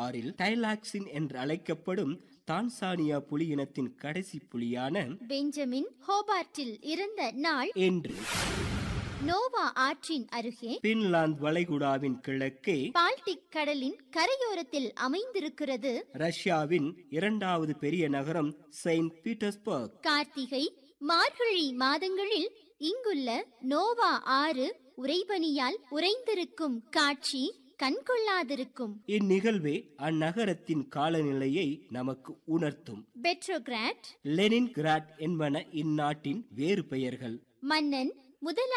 ஆறில் டைலாக்சின் என்று அழைக்கப்படும் தான்சானியா புலி இனத்தின் கடைசி புலியான பெஞ்சமின் ஹோபார்ட்டில் இறந்த நாள் என்று நோவா ஆற்றின் அருகே பின்லாந்து வளைகுடாவின் கிழக்கே பால்டிக் கடலின் கரையோரத்தில் அமைந்திருக்கிறது ரஷ்யாவின் இரண்டாவது பெரிய நகரம் செயின்ட் பீட்டர்ஸ்பர்க் கார்த்திகை மார்கழி மாதங்களில் இங்குள்ள நோவா ஆறு உறைபனியால் உறைந்திருக்கும் காட்சி கண்கொள்ளாதிருக்கும் இந்நிகழ்வே அந்நகரத்தின் காலநிலையை நமக்கு உணர்த்தும் பெட்ரோகிராட் லெனின் கிராட் என்பன இந்நாட்டின் வேறு பெயர்கள் மன்னன் முதலாம்